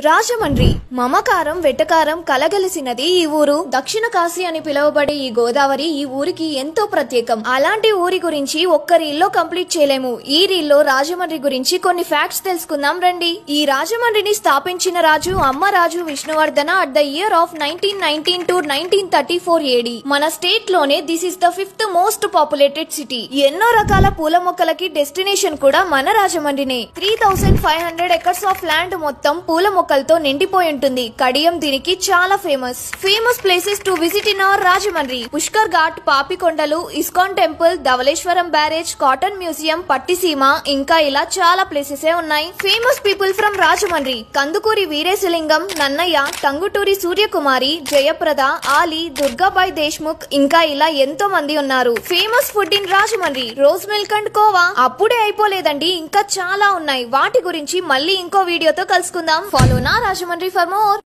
రాజమండ్రి మమకారం వెటకారం కలగలిసినది ఈ ఊరు దక్షిణ కాశీ అని పిలువబడే ఈ గోదావరి ఈ ఊరికి ఎంతో ప్రత్యేకం అలాంటి ఊరి గురించి ఒక్క రీల్లో కంప్లీట్ చేయలేము ఈ రీల్లో రాజమండ్రి గురించి కొన్ని ఫ్యాక్ట్స్ తెలుసుకుందాం రండి ఈ రాజమండ్రిని స్థాపించిన రాజు Amma Raju Vishnuvardhana at the year of nineteen nineteen to nineteen thirty four AD మన స్టేట్ లోనే this is the fifth most populated city ఎన్నో రకాల పూల మొక్కలకి డెస్టినేషన్ కూడా మన రాజమండ్రినే three thousand five hundred acres of land మొత్తం పూల మొక్కలతో నిండిపోయి ఉంటుంది కడియం దీనికి చాలా famous famous places to visit in our Rajahmundry Pushkar Ghat Papikondalu ISKCON temple Dowleswaram barrage Cotton museum Pattiseema ఇంకా ఇలా చాలా ప్లేసెస్ ఉన్నాయి famous people from Rajahmundry Kandukuri Veeresalingam Nannaya Tanguturi Suryakumari Jayaprada Ali Durgabai Deshmukh ఇంకా ఇలా ఎంతో మంది ఉన్నారు famous food in Rajahmundry rose milk and kova అప్పుడే అయిపోలేదండి ఇంకా చాలా ఉన్నాయి వాటి గురించి మళ్ళీ ఇంకో వీడియోతో కలుసుకుందాం ఫాలో నా రాజమండ్రి ఫర్ మోర్